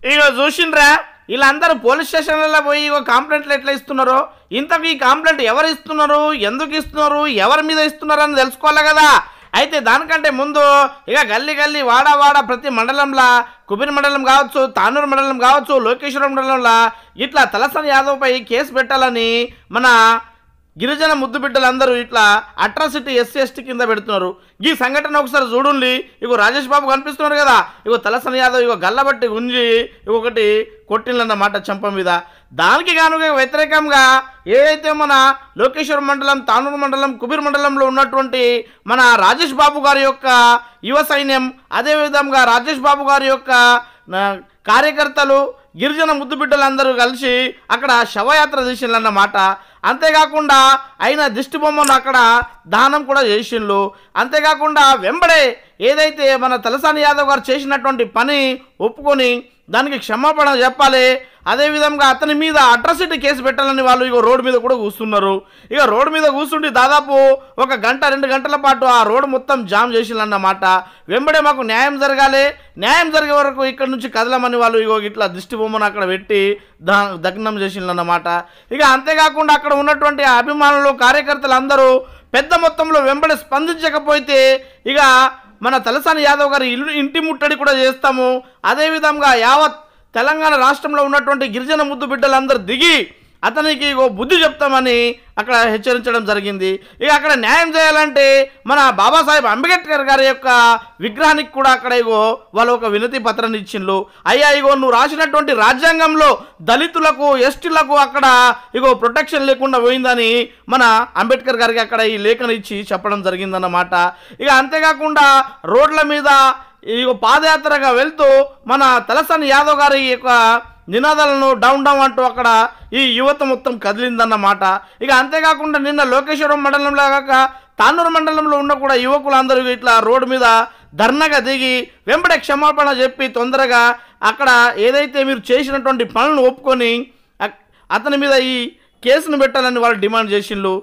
ఇక చూసిండ్రా వీళ్ళందరూ పోలీస్ స్టేషన్లలో పోయి ఇగో కంప్లైంట్లు ఎట్లా ఇస్తున్నారో ఇంతకు ఈ కంప్లైంట్ ఎవరు ఇస్తున్నారు ఎందుకు ఇస్తున్నారు ఎవరి మీద ఇస్తున్నారు అని తెలుసుకోవాలి కదా అయితే దానికంటే ముందు ఇక గల్లీ గల్లీ వాడ వాడ ప్రతి మండలంలో కుబిర్ మండలం కావచ్చు తానూరు మండలం కావచ్చు లోకేశ్వరం మండలంలో ఇట్లా తలసాని యాదవ్పై కేసు పెట్టాలని మన గిరిజన ముద్దు బిడ్డలందరూ ఇట్లా అట్రాసిటీ ఎస్సీ ఎస్టీ కింద పెడుతున్నారు ఈ సంఘటన ఒకసారి చూడండి ఇగో రాజేష్ బాబు కనిపిస్తున్నారు కదా ఇగో తలసని యాదవ్ ఇగో గల్లబట్టి గుంజి ఒకటి కొట్టిందన్నమాట చెంప మీద దానికి గానుగా వ్యతిరేకంగా ఏదైతే మన లోకేశ్వరం మండలం తానూరు మండలం కుబీర్ మండలంలో ఉన్నటువంటి మన రాజేష్ బాబు గారి యొక్క యువ సైన్యం అదేవిధంగా రాజేష్ బాబు గారి యొక్క ఆ, కార్యకర్తలు గిరిజన ముద్దు బిడ్డలందరూ కలిసి అక్కడ శవయాత్ర చేసిండ్రన్నమాట అంతేకాకుండా అయిన దిష్టి బొమ్మను అక్కడ దానం కూడా చేసిండ్రు అంతేకాకుండా వెంబడే ఏదైతే మన తలసాని యాదవ్ గారు చేసినటువంటి పని ఒప్పుకొని దానికి క్షమాపణ చెప్పాలి అదేవిధంగా అతని మీద అట్రాసిటీ కేసు పెట్టాలని వాళ్ళు ఇక రోడ్డు మీద కూడా కూస్తున్నారు ఇక రోడ్డు మీద కూర్చుండి దాదాపు ఒక గంట రెండు గంటల పాటు ఆ రోడ్డు మొత్తం జామ్ చేసిందన్నమాట వెంబడే మాకు న్యాయం జరగాలి న్యాయం జరిగే వరకు ఇక్కడ నుంచి కదలమని వాళ్ళు ఇగో ఇట్లా దిష్టి బొమ్మను అక్కడ పెట్టి దా దగ్నం చేసిందన్నమాట ఇక అంతేకాకుండా అక్కడ ఉన్నటువంటి అభిమానులు కార్యకర్తలు అందరూ పెద్ద మొత్తంలో వెంబడి స్పందించకపోతే ఇక మన తలసాని యాదవ్ గారి ఇల్లు ఇంటి ముట్టడి కూడా చేస్తాము అదేవిధంగా యావత్ తెలంగాణ రాష్ట్రంలో ఉన్నటువంటి గిరిజన ముద్దు బిడ్డలందరూ దిగి అతనికి ఇగో బుద్ధి చెప్తామని అక్కడ హెచ్చరించడం జరిగింది ఇక అక్కడ న్యాయం చేయాలంటే మన బాబాసాహెబ్ అంబేద్కర్ గారి యొక్క విగ్రహానికి కూడా అక్కడ ఇగో వాళ్ళు ఒక వినతి పత్రాన్ని ఇచ్చిండ్రు అయ్యా ఇగో నువ్వు రాసినటువంటి రాజ్యాంగంలో దళితులకు ఎస్టీలకు అక్కడ ఇగో ప్రొటెక్షన్ లేకుండా పోయిందని మన అంబేద్కర్ గారికి అక్కడ ఈ లేఖను ఇచ్చి చెప్పడం జరిగిందన్నమాట ఇక అంతేకాకుండా రోడ్ల మీద ఇగో పాదయాత్రగా వెళ్తూ మన తలసాని యాదవ్ గారి యొక్క నినాదాలను డౌన్ డౌన్ అంటూ అక్కడ ఈ యువత మొత్తం కదిలిందన్నమాట ఇక అంతేకాకుండా నిన్న లోకేశ్వరం మండలంలో కాక తాన్నూరు మండలంలో ఉన్న కూడా యువకులందరూ ఇట్లా రోడ్డు మీద ధర్నాగా దిగి వెంబడే క్షమాపణ చెప్పి తొందరగా అక్కడ ఏదైతే మీరు చేసినటువంటి పనులను ఒప్పుకొని అక్- అతని మీద ఈ కేసును పెట్టాలని వాళ్ళు డిమాండ్ చేసిండ్రు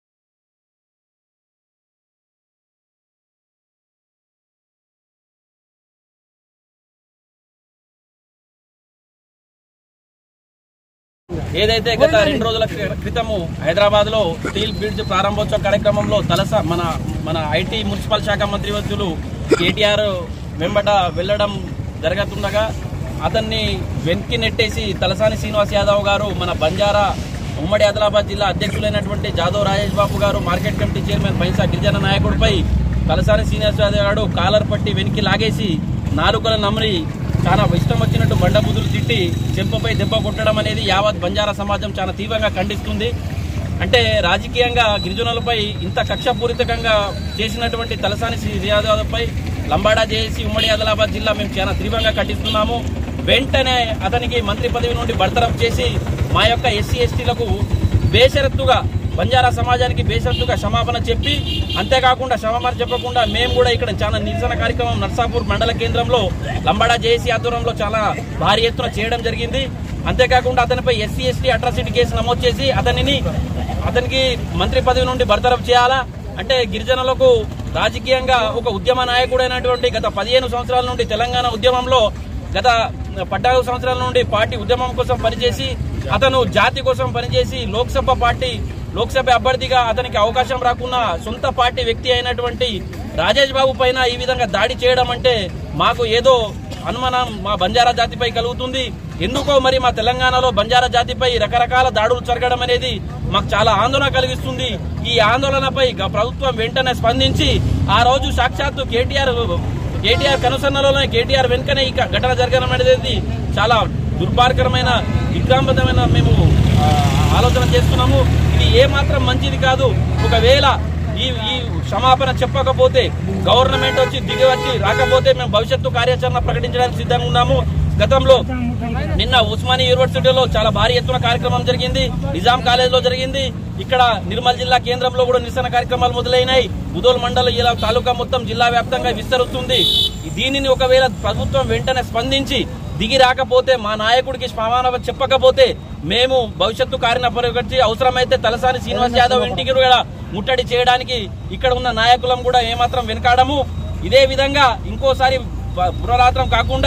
ఏదైతే గత రెండు రోజుల క్రి- క్రితము హైదరాబాద్ లో స్టీల్ బ్రిడ్జ్ ప్రారంభోత్సవ కార్యక్రమంలో తలస మన మన ఐటీ మున్సిపల్ శాఖ మంత్రి వర్యులు కేటీఆర్ వెంబట వెళ్ళడం జరుగుతుండగా అతన్ని వెనక్కి నెట్టేసి తలసాని శ్రీనివాస్ యాదవ్ గారు మన బంజారా ఉమ్మడి ఆదిలాబాద్ జిల్లా అధ్యక్షులైనటువంటి జాదవ్ రాజేష్ బాబు గారు మార్కెట్ కమిటీ చైర్మన్ బైసా గిరిజన నాయకుడిపై తలసాని శ్రీనివాస్ యాదవ్ గారు కాలర్ పట్టి వెనక్కి లాగేసి నాలుకల నమరి చాలా ఇష్టం వచ్చినట్టు బండబుద్ధులు తిట్టి చెంపపై దెబ్బ కొట్టడం అనేది యావత్ బంజారా సమాజం చాలా తీవ్రంగా ఖండిస్తుంది అంటే రాజకీయంగా గిరిజనులపై ఇంత కక్షపూరితంగా చేసినటువంటి తలసాని శ్రీ యాదవ్పై లంబాడా చేసి ఉమ్మడి ఆదిలాబాద్ జిల్లా మేము చాలా తీవ్రంగా ఖండిస్తున్నాము వెంటనే అతనికి మంత్రి పదవి నుండి బర్తరఫ్ చేసి మా యొక్క ఎస్సీ ఎస్టీలకు బేషరత్తుగా బంజారా సమాజానికి బేషరత్తుగా క్షమాపణ చెప్పి అంతేకాకుండా క్షమాపణ చెప్పకుండా మేము కూడా ఇక్కడ చాలా నిరసన కార్యక్రమం నర్సాపూర్ మండల కేంద్రంలో లంబాడా జేఏసీ ఆధ్వర్యంలో చాలా భారీ ఎత్తున చేయడం జరిగింది అంతేకాకుండా అతనిపై ఎస్సీ ఎస్టీ అట్రాసిటీ కేసు నమోదు చేసి అతనిని అతనికి మంత్రి పదవి నుండి బర్తరఫ్ చేయాలా అంటే గిరిజనులకు రాజకీయంగా ఒక ఉద్యమ నాయకుడైనటువంటి గత పదిహేను సంవత్సరాల నుండి తెలంగాణ ఉద్యమంలో గత పద్నాలుగు సంవత్సరాల నుండి పార్టీ ఉద్యమం కోసం పనిచేసి అతను జాతి కోసం పనిచేసి లోక్సభ పార్టీ లోక్సభ అభ్యర్థిగా అతనికి అవకాశం రాకున్నా సొంత పార్టీ వ్యక్తి అయినటువంటి రాజేష్ బాబు పైన ఈ విధంగా దాడి చేయడం అంటే మాకు ఏదో అనుమానం మా బంజారా జాతిపై కలుగుతుంది ఎందుకో మరి మా తెలంగాణలో బంజారా జాతిపై రకరకాల దాడులు జరగడం అనేది మాకు చాలా ఆందోళన కలిగిస్తుంది ఈ ఆందోళనపై గ- ప్రభుత్వం వెంటనే స్పందించి ఆ రోజు సాక్షాత్తు కేటీఆర్ కేటీఆర్ కనుసన్నలోనే కేటీఆర్ వెనుకనే ఈ ఘటన జరగడం అనేది చాలా దుర్భారకరమైన విక్రాంతమైన మేము ఆ, ఆలోచన చేస్తున్నాము ఇది ఏ మాత్రం మంచిది కాదు ఒకవేళ ఈ ఈ క్షమాపణ చెప్పకపోతే గవర్నమెంట్ వచ్చి దిగి వచ్చి రాకపోతే మేము భవిష్యత్తు కార్యాచరణ ప్రకటించడానికి సిద్ధంగా ఉన్నాము గతంలో నిన్న ఉస్మానియా యూనివర్సిటీలో చాలా భారీ ఎత్తున కార్యక్రమం జరిగింది నిజాం కాలేజ్ లో జరిగింది ఇక్కడ నిర్మల్ జిల్లా కేంద్రంలో కూడా నిరసన కార్యక్రమాలు మొదలైనాయి బుదోల్ మండలం ఇలా తాలూకా మొత్తం జిల్లా వ్యాప్తంగా విస్తరిస్తుంది దీనిని ఒకవేళ ప్రభుత్వం వెంటనే స్పందించి దిగి రాకపోతే మా నాయకుడికి సమాన చెప్పకపోతే మేము భవిష్యత్తు కార్యన పరిగెత్తి అవసరమైతే తలసాని శ్రీనివాస్ యాదవ్ ఇంటికి కూడా ముట్టడి చేయడానికి ఇక్కడ ఉన్న నాయకులం కూడా ఏమాత్రం వెనకాడము ఇదే విధంగా ఇంకోసారి ప- పునరాత్రం కాకుండా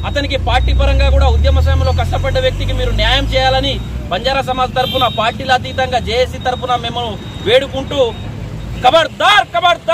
అతనికి పార్టీ పరంగా కూడా ఉద్యమ సమయంలో కష్టపడ్డ వ్యక్తికి మీరు న్యాయం చేయాలని బంజారా సమాజ్ తరపున పార్టీల అతీతంగా జేఏసీ తరపున మేము వేడుకుంటూ ఖబర్దార్ ఖబర్దార్